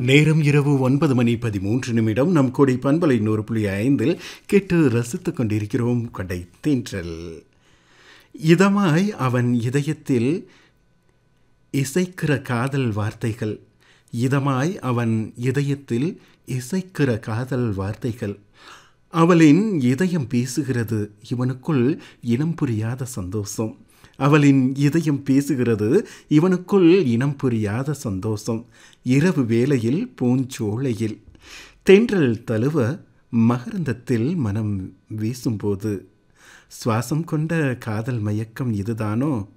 நேரம் இரவு ஒன்பது மணி பதிமூன்று நிமிடம் நம் கொடை பண்பலை நூறு புள்ளி ஐந்தில் கேட்டு ரசித்துக் கொண்டிருக்கிறோம் கொடை தேன்றல் இதமாய் அவன் இதயத்தில் இசைக்கிற காதல் வார்த்தைகள் இதமாய் அவன் இதயத்தில் இசைக்கிற காதல் வார்த்தைகள் அவளின் இதயம் பேசுகிறது இவனுக்குள் இனம் புரியாத சந்தோஷம் அவளின் இதயம் பேசுகிறது இவனுக்குள் இனம் புரியாத சந்தோஷம் இரவு வேளையில் பூஞ்சோலையில் தென்றல் தழுவ மகரந்தத்தில் மனம் வீசும்போது சுவாசம் கொண்ட காதல் மயக்கம் இதுதானோ